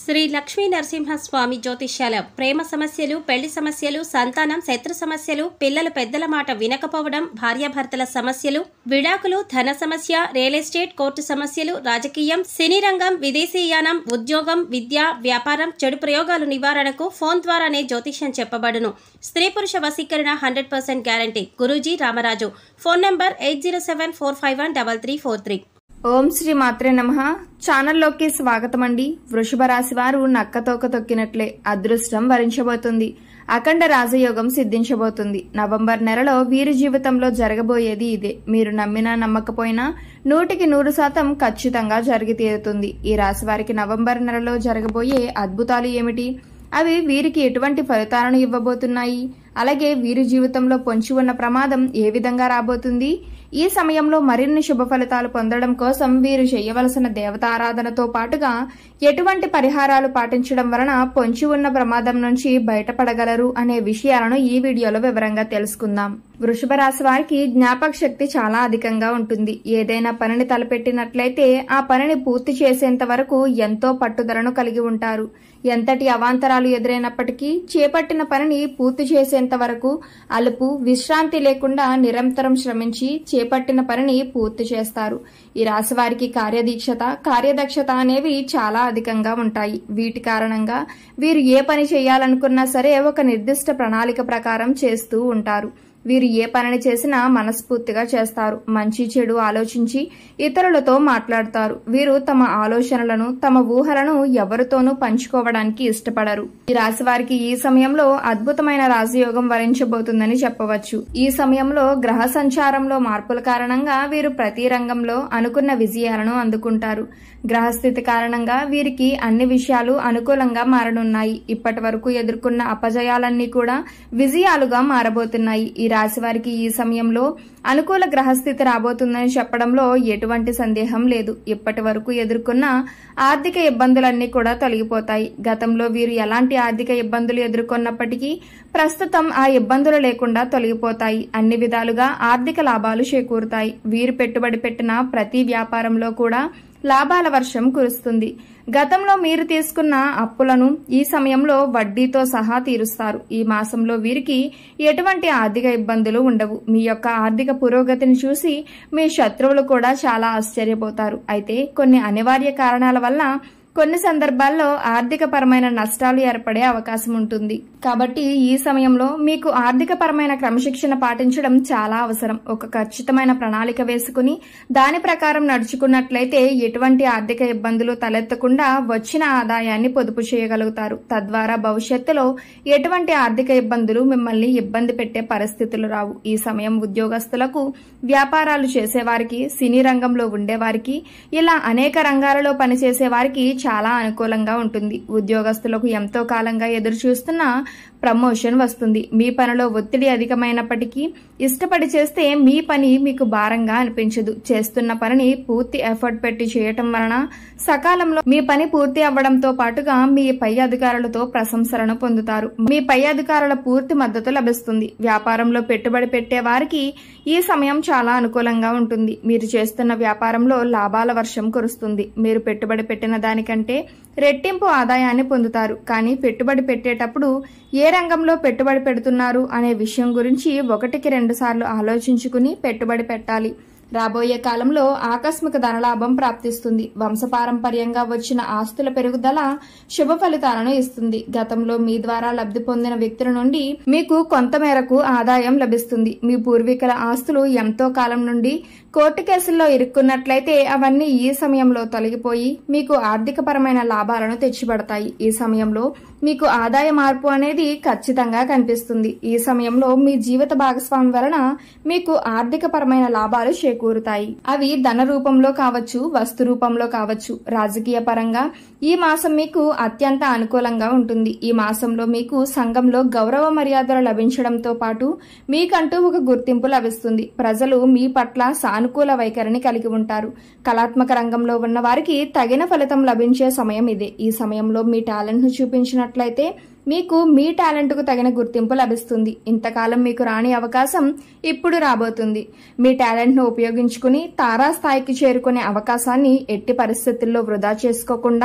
శ్రీ లక్ష్మీ నరసింహస్వామి జ్యోతిష్యాలయం ప్రేమ సమస్యలు పెళ్లి సమస్యలు సంతానం శత్రు సమస్యలు పిల్లలు పెద్దల మాట వినకపోవడం భార్యాభర్తల సమస్యలు విడాకులు ధన సమస్య రియల్ ఎస్టేట్ కోర్టు సమస్యలు రాజకీయం సినీ రంగం విదేశీయానం ఉద్యోగం విద్య వ్యాపారం చెడు ప్రయోగాలు నివారణకు ఫోన్ ద్వారానే జ్యోతిష్యం చెప్పబడును స్త్రీ పురుష వశీకరణ hundred percent guarantee Guruji Ramaraju phone number eight zero seven four five one double three four three ఓం శ్రీ మాత్రే నమ ఛానల్లోకి స్వాగతం అండి వృషభ రాశి వారు నక్కతోక తొక్కినట్లే అదృష్టం వరించబోతుంది అఖండ రాజయోగం సిద్ధించబోతుంది నవంబర్ నెలలో వీరి జీవితంలో జరగబోయేది ఇదే మీరు నమ్మినా నమ్మకపోయినా నూటికి నూరు శాతం ఖచ్చితంగా జరిగి తీరుతుంది ఈ రాశి వారికి నవంబర్ నెలలో జరగబోయే అద్భుతాలు ఏమిటి అవి వీరికి ఎటువంటి ఫలితాలను ఇవ్వబోతున్నాయి అలాగే వీరి జీవితంలో పొంచి ఉన్న ప్రమాదం ఏ విధంగా రాబోతుంది ఈ సమయంలో మరిన్ని శుభ ఫలితాలు పొందడం కోసం వీరు చేయవలసిన దేవతారాధనతో పాటుగా ఎటువంటి పరిహారాలు పాటించడం వలన పొంచి ఉన్న ప్రమాదం నుంచి బయటపడగలరు అనే విషయాలను ఈ వీడియోలో వివరంగా తెలుసుకుందాం వృషభ రాశి వారికి జ్ఞాపక శక్తి చాలా అధికంగా ఉంటుంది ఏదైనా పనిని తలపెట్టినట్లయితే ఆ పనిని పూర్తి చేసేంత వరకు ఎంతో పట్టుదలను కలిగి ఉంటారు ఎంతటి అవాంతరాలు ఎదురైనప్పటికీ చేపట్టిన పనిని పూర్తి చేసేంత వరకు అలుపు విశ్రాంతి లేకుండా నిరంతరం శ్రమించి చేపట్టిన పనిని పూర్తి చేస్తారు ఈ రాశి వారికి కార్యదీక్షత కార్యదక్షత అనేవి చాలా అధికంగా ఉంటాయి వీటి కారణంగా వీరు ఏ పని చేయాలనుకున్నా సరే ఒక నిర్దిష్ట ప్రణాళిక ప్రకారం చేస్తూ ఉంటారు వీరు ఏ పనిని చేసినా మనస్ఫూర్తిగా చేస్తారు మంచి చెడు ఆలోచించి ఇతరులతో మాట్లాడతారు వీరు తమ ఆలోచనలను తమ ఊహలను ఎవరితోనూ పంచుకోవడానికి ఇష్టపడరు ఈ రాశి వారికి ఈ సమయంలో అద్భుతమైన రాజయోగం వరించబోతుందని చెప్పవచ్చు ఈ సమయంలో గ్రహ సంచారంలో మార్పుల కారణంగా వీరు ప్రతి రంగంలో అనుకున్న విజయాలను అందుకుంటారు గ్రహస్థితి కారణంగా వీరికి అన్ని విషయాలు అనుకూలంగా మారనున్నాయి ఇప్పటి వరకు ఎదుర్కొన్న అపజయాలన్నీ కూడా విజయాలుగా మారబోతున్నాయి ఈ రాశి వారికి ఈ సమయంలో అనుకూల గ్రహస్థితి రాబోతుందని చెప్పడంలో ఎటువంటి సందేహం లేదు ఇప్పటి వరకు ఎదుర్కొన్న ఆర్థిక ఇబ్బందులన్నీ కూడా తొలగిపోతాయి గతంలో వీరు ఎలాంటి ఆర్థిక ఇబ్బందులు ఎదుర్కొన్నప్పటికీ ప్రస్తుతం ఆ ఇబ్బందులు లేకుండా తొలగిపోతాయి అన్ని విధాలుగా ఆర్థిక లాభాలు చేకూరుతాయి వీరు పెట్టుబడి పెట్టిన ప్రతి వ్యాపారంలో కూడా లాభాల వర్షం కురుస్తుంది గతంలో మీరు తీసుకున్న అప్పులను ఈ సమయంలో వడ్డీతో సహా తీరుస్తారు ఈ మాసంలో వీరికి ఎటువంటి ఆర్థిక ఇబ్బందులు ఉండవు మీ యొక్క ఆర్థిక పురోగతిని చూసి మీ శత్రువులు కూడా చాలా ఆశ్చర్యపోతారు అయితే కొన్ని అనివార్య కారణాల వల్ల కొన్ని సందర్భాల్లో ఆర్థిక పరమైన నష్టాలు ఏర్పడే అవకాశం ఉంటుంది కాబట్టి ఈ సమయంలో మీకు ఆర్థిక పరమైన క్రమశిక్షణ పాటించడం చాలా అవసరం ఒక ఖచ్చితమైన ప్రణాళిక వేసుకుని దాని ప్రకారం నడుచుకున్నట్లయితే ఎటువంటి ఆర్థిక ఇబ్బందులు తలెత్తకుండా వచ్చిన ఆదాయాన్ని పొదుపు చేయగలుగుతారు తద్వారా భవిష్యత్తులో ఎటువంటి ఆర్థిక ఇబ్బందులు మిమ్మల్ని ఇబ్బంది పెట్టే పరిస్థితులు రావు ఈ సమయం ఉద్యోగస్తులకు వ్యాపారాలు చేసేవారికి సినీ రంగంలో ఉండేవారికి ఇలా అనేక రంగాలలో పనిచేసే వారికి చాలా అనుకూలంగా ఉంటుంది ఉద్యోగస్తులకు ఎంతో కాలంగా ఎదురు చూస్తున్న ప్రమోషన్ వస్తుంది మీ పనిలో ఒత్తిడి అధికమైనప్పటికీ ఇష్టపడి చేస్తే మీ పని మీకు భారంగా అనిపించదు చేస్తున్న పనిని పూర్తి ఎఫర్ట్ పెట్టి చేయటం వలన సకాలంలో మీ పని పూర్తి అవ్వడంతో పాటుగా మీ పై అధికారులతో ప్రశంసలను పొందుతారు మీ పై అధికారుల పూర్తి మద్దతు లభిస్తుంది వ్యాపారంలో పెట్టుబడి పెట్టే వారికి ఈ సమయం చాలా అనుకూలంగా ఉంటుంది మీరు చేస్తున్న వ్యాపారంలో లాభాల వర్షం కురుస్తుంది మీరు పెట్టుబడి పెట్టిన దానికంటే రెట్టింపు ఆదాయాన్ని పొందుతారు కానీ పెట్టుబడి పెట్టేటప్పుడు ఏ రంగంలో పెట్టుబడి పెడుతున్నారు అనే విషయం గురించి ఒకటికి రెండు సార్లు ఆలోచించుకుని పెట్టుబడి పెట్టాలి రాబోయే కాలంలో ఆకస్మిక ధనలాభం ప్రాప్తిస్తుంది వంశపారంపర్యంగా వచ్చిన ఆస్తుల పెరుగుదల శుభ ఫలితాలను ఇస్తుంది గతంలో మీ ద్వారా లబ్ధి పొందిన వ్యక్తుల నుండి మీకు కొంత మేరకు ఆదాయం లభిస్తుంది మీ పూర్వీకుల ఆస్తులు ఎంతో కాలం నుండి కోర్టు కేసుల్లో ఇరుక్కున్నట్లయితే అవన్నీ ఈ సమయంలో తొలగిపోయి మీకు ఆర్థికపరమైన లాభాలను తెచ్చిపెడతాయి ఈ సమయంలో మీకు ఆదాయ మార్పు అనేది ఖచ్చితంగా కనిపిస్తుంది ఈ సమయంలో మీ జీవిత భాగస్వామి వలన మీకు ఆర్థిక పరమైన లాభాలు చేకూరుతాయి అవి ధన రూపంలో కావచ్చు వస్తు రూపంలో కావచ్చు రాజకీయ పరంగా ఈ మాసం మీకు అత్యంత అనుకూలంగా ఉంటుంది ఈ మాసంలో మీకు సంఘంలో గౌరవ మర్యాదలు లభించడంతో పాటు మీకంటూ ఒక గుర్తింపు లభిస్తుంది ప్రజలు మీ పట్ల సానుకూల వైఖరిని కలిగి ఉంటారు కళాత్మక రంగంలో ఉన్న వారికి తగిన ఫలితం లభించే సమయం ఇదే ఈ సమయంలో మీ టాలెంట్ ను చూపించినట్లయితే మీకు మీ టాలెంట్కు తగిన గుర్తింపు లభిస్తుంది ఇంతకాలం మీకు రాని అవకాశం ఇప్పుడు రాబోతుంది మీ టాలెంట్ను ఉపయోగించుకుని తారాస్థాయికి చేరుకునే అవకాశాన్ని ఎట్టి పరిస్థితుల్లో వృధా చేసుకోకుండా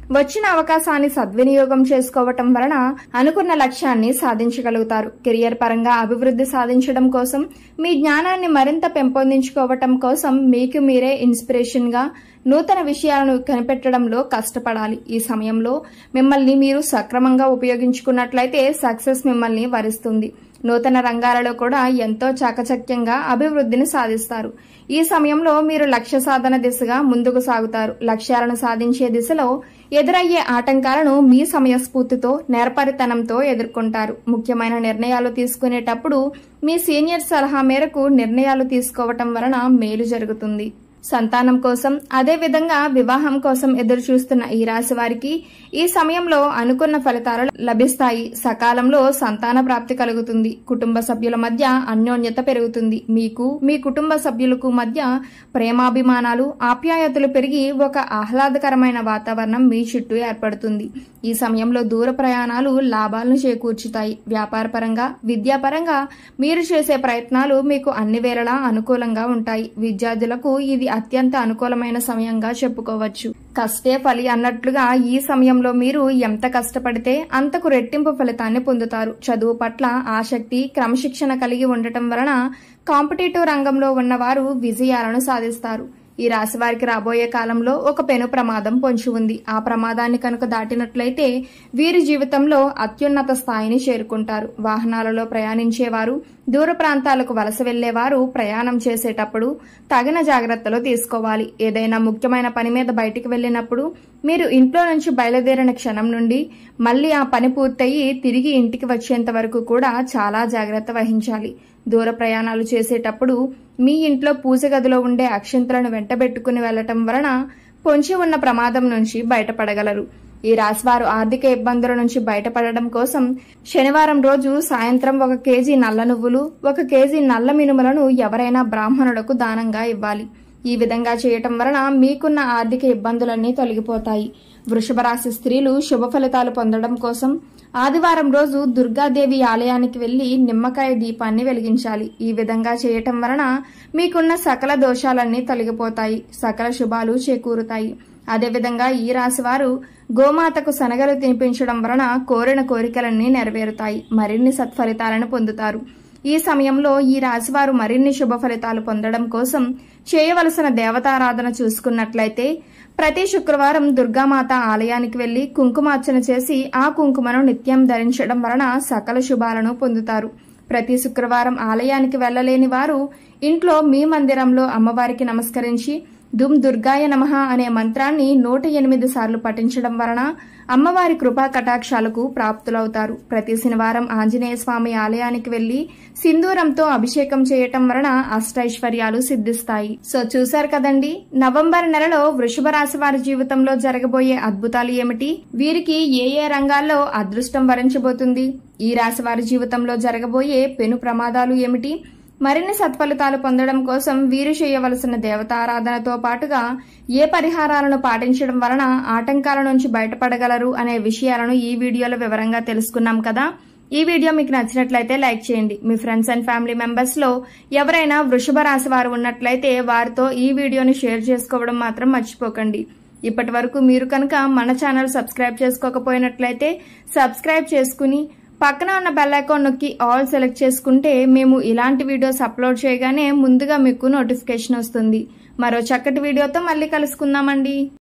వచ్చిన అవకాశాన్ని సద్వినియోగం చేసుకోవటం వలన అనుకున్న లక్ష్యాన్ని సాధించగలుగుతారు కెరియర్ పరంగా అభివృద్ధి సాధించడం కోసం మీ జ్ఞానాన్ని మరింత పెంపొందించుకోవటం కోసం మీకు మీరే ఇన్స్పిరేషన్ గా నూతన విషయాలను కనిపెట్టడంలో కష్టపడాలి ఈ సమయంలో మిమ్మల్ని మీరు సక్రమంగా ఉపయోగించుకున్నట్లయితే సక్సెస్ మిమ్మల్ని వరిస్తుంది నూతన రంగాలలో కూడా ఎంతో చాకచక్యంగా అభివృద్ధిని సాధిస్తారు ఈ సమయంలో మీరు లక్ష్య సాధన దిశగా ముందుకు సాగుతారు లక్ష్యాలను సాధించే దిశలో ఎదురయ్యే ఆటంకాలను మీ సమయస్ఫూర్తితో నేర్పరితనంతో ఎదుర్కొంటారు ముఖ్యమైన నిర్ణయాలు తీసుకునేటప్పుడు మీ సీనియర్ సలహా మేరకు నిర్ణయాలు తీసుకోవటం వలన మేలు జరుగుతుంది సంతానం కోసం అదే విధంగా వివాహం కోసం ఎదురు చూస్తున్న ఈ రాశి వారికి ఈ సమయంలో అనుకున్న ఫలితాలు లభిస్తాయి సకాలంలో సంతాన ప్రాప్తి కలుగుతుంది కుటుంబ సభ్యుల మధ్య అన్యోన్యత పెరుగుతుంది మీకు మీ కుటుంబ సభ్యులకు మధ్య ప్రేమాభిమానాలు ఆప్యాయతలు పెరిగి ఒక ఆహ్లాదకరమైన వాతావరణం మీ చుట్టూ ఏర్పడుతుంది ఈ సమయంలో దూర ప్రయాణాలు లాభాలను చేకూర్చుతాయి వ్యాపారపరంగా విద్యాపరంగా మీరు చేసే ప్రయత్నాలు మీకు అన్ని వేళలా అనుకూలంగా ఉంటాయి విద్యార్థులకు ఇది అత్యంత అనుకూలమైన సమయంగా చెప్పుకోవచ్చు కష్టే ఫలి అన్నట్లుగా ఈ సమయంలో మీరు ఎంత కష్టపడితే అంతకు రెట్టింపు ఫలితాన్ని పొందుతారు చదువు పట్ల ఆసక్తి క్రమశిక్షణ కలిగి ఉండటం వలన కాంపిటేటివ్ రంగంలో ఉన్నవారు విజయాలను సాధిస్తారు ఈ రాశి వారికి రాబోయే కాలంలో ఒక పెను ప్రమాదం పొంచి ఉంది ఆ ప్రమాదాన్ని కనుక దాటినట్లయితే వీరి జీవితంలో అత్యున్నత స్థాయిని చేరుకుంటారు వాహనాలలో ప్రయాణించేవారు దూర ప్రాంతాలకు వలస వెళ్లేవారు ప్రయాణం చేసేటప్పుడు తగిన జాగ్రత్తలు తీసుకోవాలి ఏదైనా ముఖ్యమైన పని మీద బయటికి వెళ్ళినప్పుడు మీరు ఇంట్లో నుంచి బయలుదేరిన క్షణం నుండి మళ్ళీ ఆ పని పూర్తయి తిరిగి ఇంటికి వచ్చేంత వరకు కూడా చాలా జాగ్రత్త వహించాలి దూర ప్రయాణాలు చేసేటప్పుడు మీ ఇంట్లో పూజ గదిలో ఉండే అక్షంతలను వెంటబెట్టుకుని వెళ్లటం వలన పొంచి ఉన్న ప్రమాదం నుంచి బయటపడగలరు ఈ రాశివారు ఆర్థిక ఇబ్బందుల నుంచి బయటపడడం కోసం శనివారం రోజు సాయంత్రం ఒక కేజీ నల్ల నువ్వులు ఒక కేజీ నల్ల మినుములను ఎవరైనా బ్రాహ్మణులకు దానంగా ఇవ్వాలి ఈ విధంగా చేయటం వలన మీకున్న ఆర్థిక ఇబ్బందులన్నీ తొలగిపోతాయి వృషభ రాశి స్త్రీలు శుభ ఫలితాలు పొందడం కోసం ఆదివారం రోజు దుర్గాదేవి ఆలయానికి వెళ్లి నిమ్మకాయ దీపాన్ని వెలిగించాలి ఈ విధంగా చేయటం వలన మీకున్న సకల దోషాలన్నీ తొలగిపోతాయి సకల శుభాలు చేకూరుతాయి అదేవిధంగా ఈ రాశి వారు గోమాతకు శనగలు తినిపించడం వలన కోరిన కోరికలన్నీ నెరవేరుతాయి మరిన్ని సత్ఫలితాలను పొందుతారు ఈ సమయంలో ఈ రాశివారు మరిన్ని శుభ ఫలితాలు పొందడం కోసం చేయవలసిన దేవతారాధన చూసుకున్నట్లయితే ప్రతి శుక్రవారం దుర్గామాత ఆలయానికి వెళ్లి కుంకుమార్చన చేసి ఆ కుంకుమను నిత్యం ధరించడం వలన సకల శుభాలను పొందుతారు ప్రతి శుక్రవారం ఆలయానికి వెళ్లలేని వారు ఇంట్లో మీ మందిరంలో అమ్మవారికి నమస్కరించి దుమ్ దుర్గాయ నమః అనే మంత్రాన్ని నూట ఎనిమిది సార్లు పఠించడం వలన అమ్మవారి కృపా కటాక్షాలకు ప్రాప్తులవుతారు ప్రతి శనివారం ఆంజనేయ స్వామి ఆలయానికి వెళ్లి సింధూరంతో అభిషేకం చేయటం వలన అష్టైశ్వర్యాలు సిద్ధిస్తాయి సో చూశారు కదండి నవంబర్ నెలలో వృషభ రాశి వారి జీవితంలో జరగబోయే అద్భుతాలు ఏమిటి వీరికి ఏ ఏ రంగాల్లో అదృష్టం వరించబోతుంది ఈ రాశి వారి జీవితంలో జరగబోయే పెను ప్రమాదాలు ఏమిటి మరిన్ని సత్ఫలితాలు పొందడం కోసం వీరు చేయవలసిన దేవతారాధనతో పాటుగా ఏ పరిహారాలను పాటించడం వలన ఆటంకాల నుంచి బయటపడగలరు అనే విషయాలను ఈ వీడియోలో వివరంగా తెలుసుకున్నాం కదా ఈ వీడియో మీకు నచ్చినట్లయితే లైక్ చేయండి మీ ఫ్రెండ్స్ అండ్ ఫ్యామిలీ మెంబర్స్ లో ఎవరైనా వృషభ రాశి వారు ఉన్నట్లయితే వారితో ఈ వీడియోని షేర్ చేసుకోవడం మాత్రం మర్చిపోకండి ఇప్పటి వరకు మీరు కనుక మన ఛానల్ సబ్స్క్రైబ్ చేసుకోకపోయినట్లయితే సబ్స్క్రైబ్ చేసుకుని పక్కన ఉన్న బెల్ ఐకాన్ నొక్కి ఆల్ సెలెక్ట్ చేసుకుంటే మేము ఇలాంటి వీడియోస్ అప్లోడ్ చేయగానే ముందుగా మీకు నోటిఫికేషన్ వస్తుంది మరో చక్కటి వీడియోతో మళ్ళీ కలుసుకుందామండి